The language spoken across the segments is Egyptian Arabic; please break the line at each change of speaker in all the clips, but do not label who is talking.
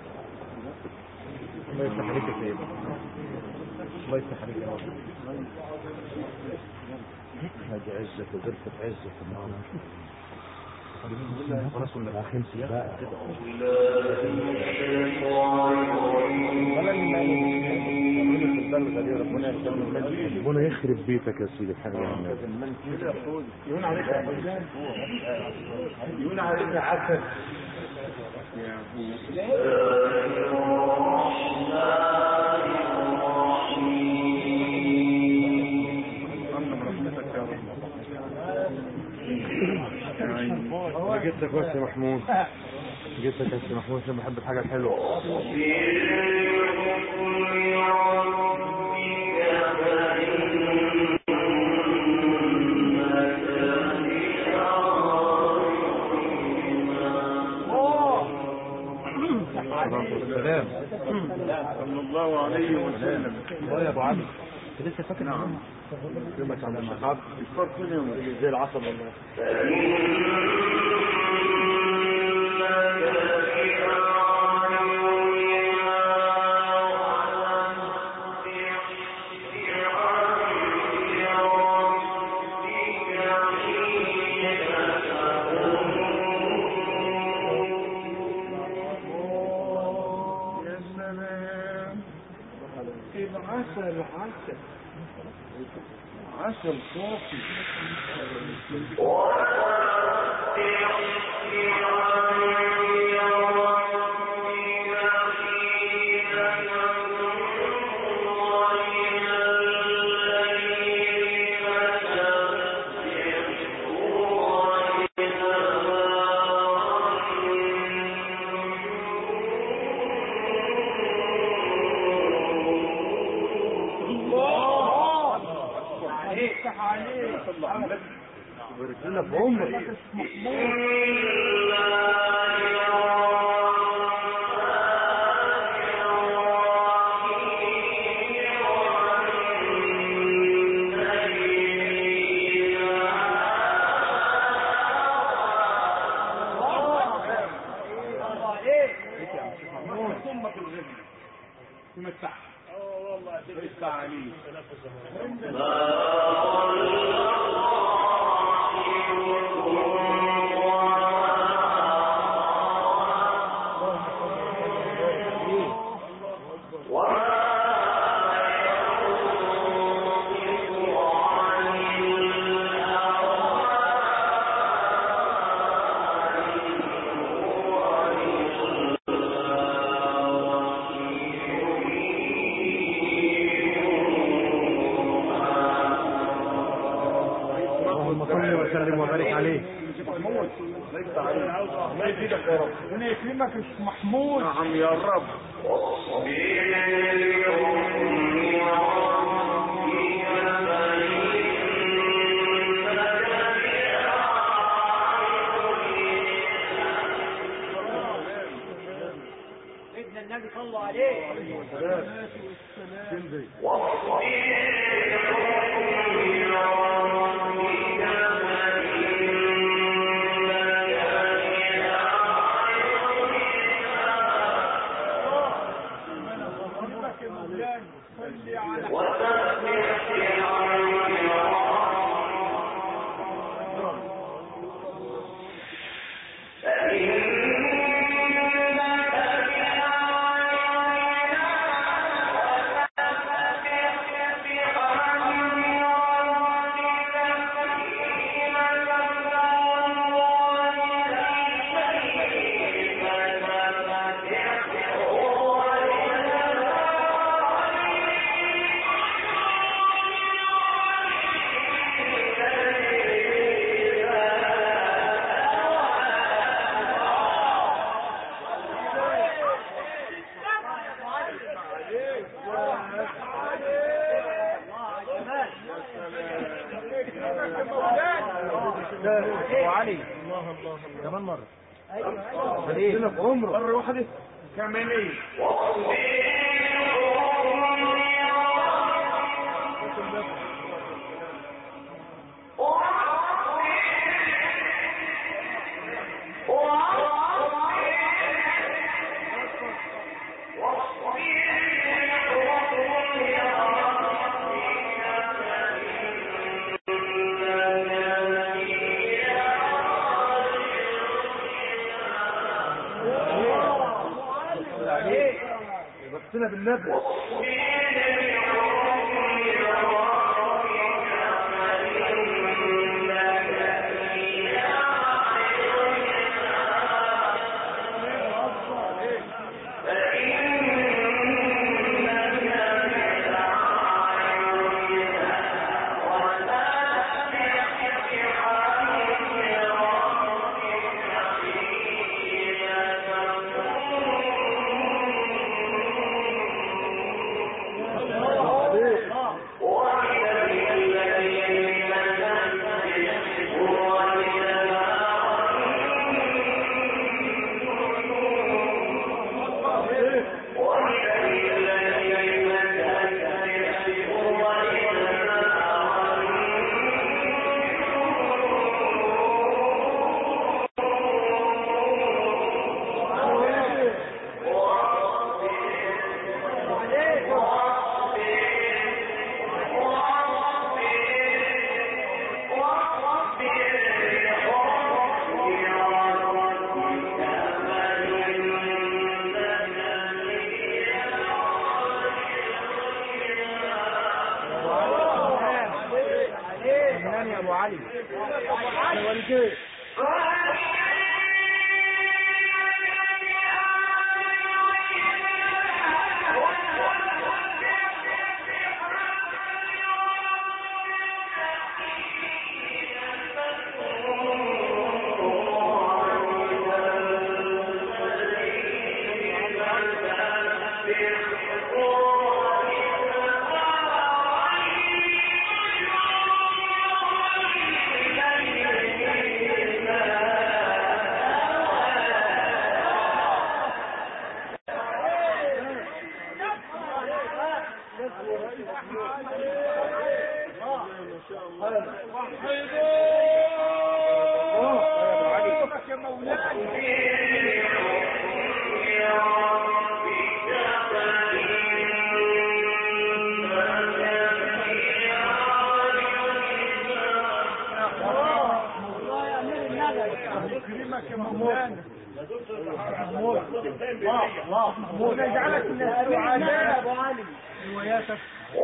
الله يفتح عليك يا سيدي الله يفتح عليك يا رب هذه عزك وزرفة عزك النهارده ورسول الله خمس بقى ربنا يخرب بيتك يا سيدي الحاج
يهون عليك يهون عليك عسل
انا جيت لك بس يا محمود جيت لك بس يا محمود عشان بحب الحاجه الحلوه السلام
صلى الله عليه وسلم
اه يا ابو علي انت لسه فاكر نعم يومك عم الشحاب
الفرق منهم
زي العسل والله
يا سلام العسل عسل عسل صافي
بارك لنا في عمرك
ثم في الغد تمتع اه والله تمتع عليه
اللهم صل وسلم وبارك عليه
محمود الله يزيدك يا رب ربنا يكرمك يا شيخ محمود نعم يا رب
سيدنا النبي صلى الله عليه
ابو علي الله الله كمان مره خليل لنا في عمره
مرة واحدة كمان ايه
عليك
بختنا بالنبي
فنان يا ابو علي
انا والدي
يا مولاي يكرمك يا مولانا محمود يجعلك من السعداء يا ابو علي رواياتك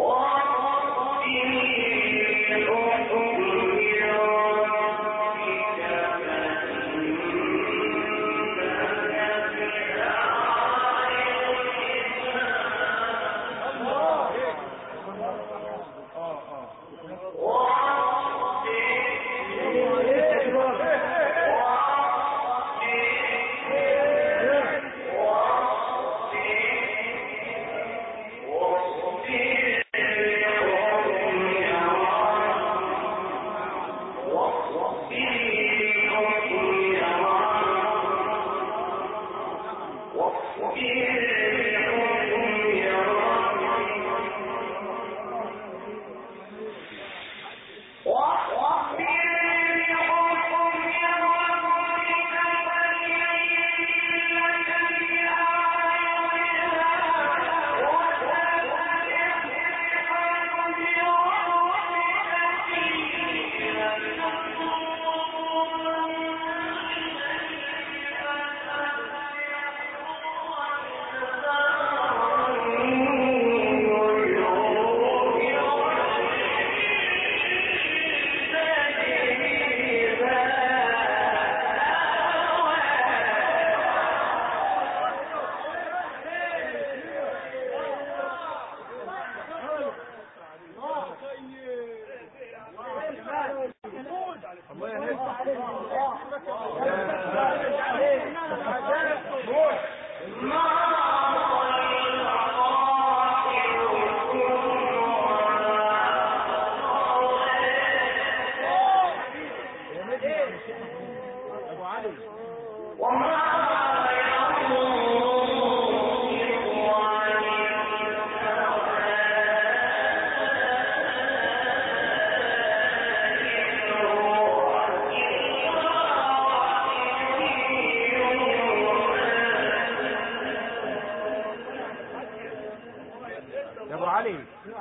يا ابو علي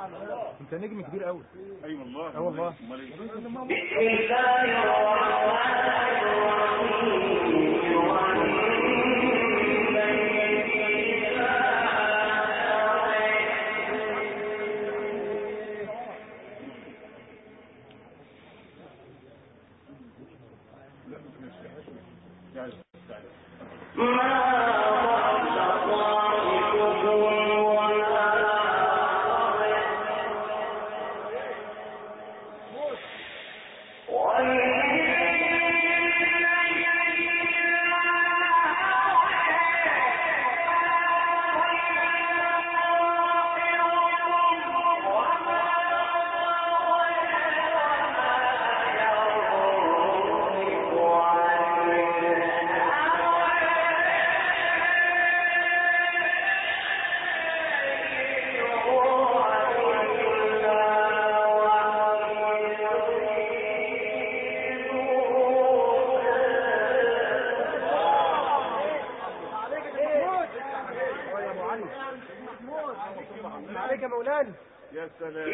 انت نجم كبير قوي
اي والله
اه والله
امال ايه
بسم الله الرحمن الرحيم
عليك يا مولانا
يا سلام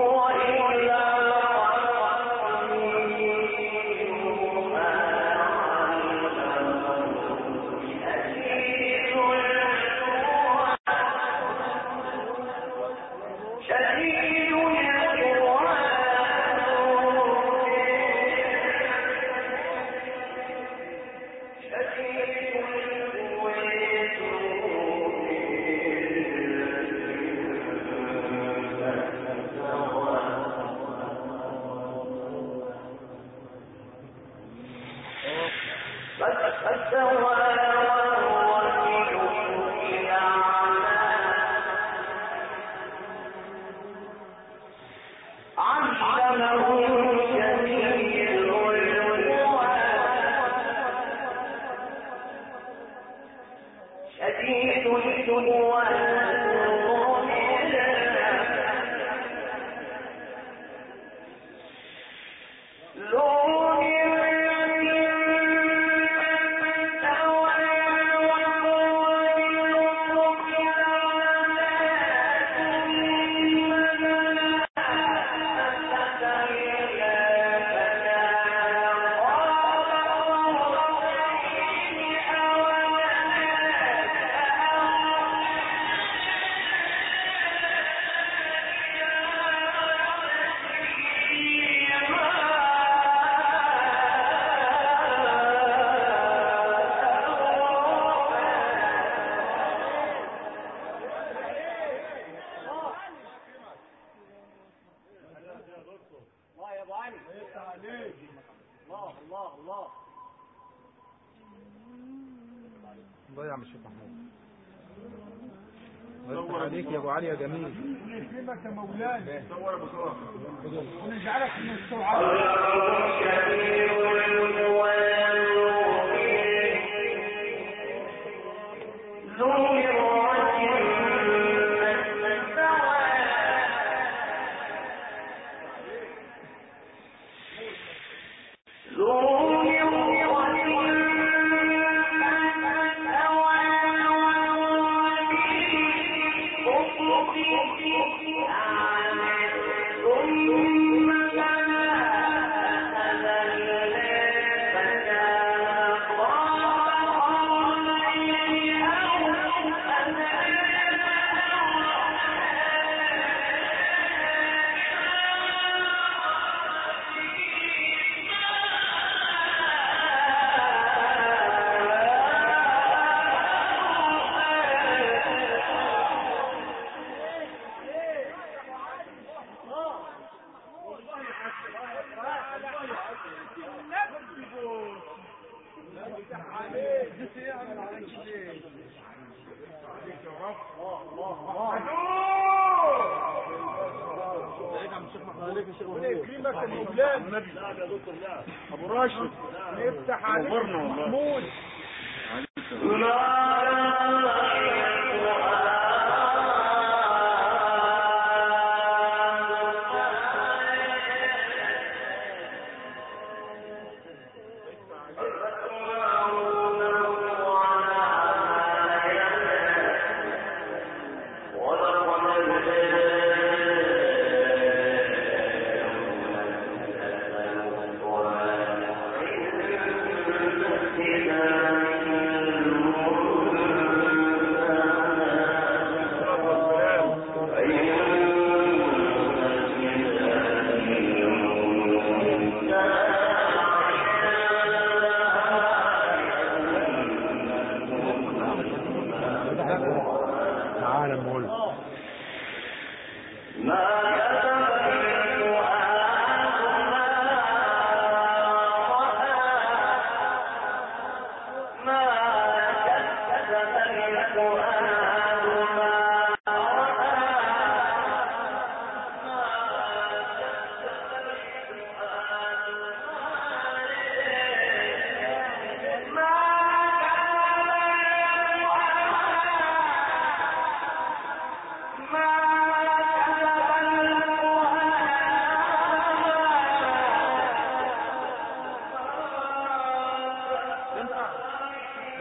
الله يا ابو علي الله الله الله
الله يا عم الشيخ محمود الله يفتح عليك يا ابو علي يا جميل
يكرمك يا مولانا
صور ابو صلاح
ونجعلك من السعاد يكرمك يا مولانا
ابو راشد
يفتح عليك
نورنا والله.
محمود
Thank you.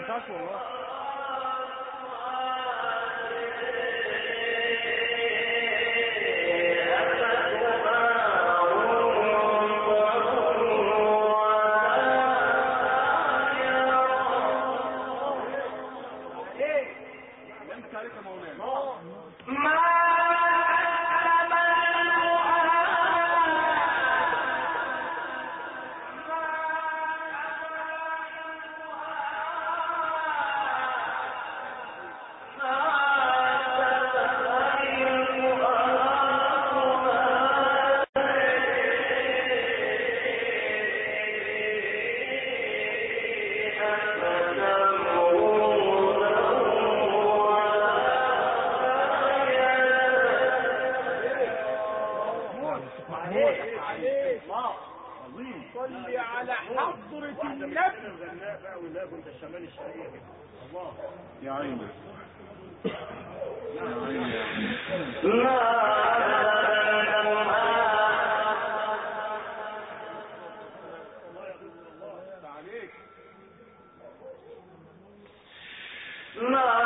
ينفعش والله
انت عليك يا مولانا
صلي على حضرة النبي
الغناء بقى ولا كنت الشمال الشرقية كده الله يا عيني يا عيني يا عيني
عليك
ما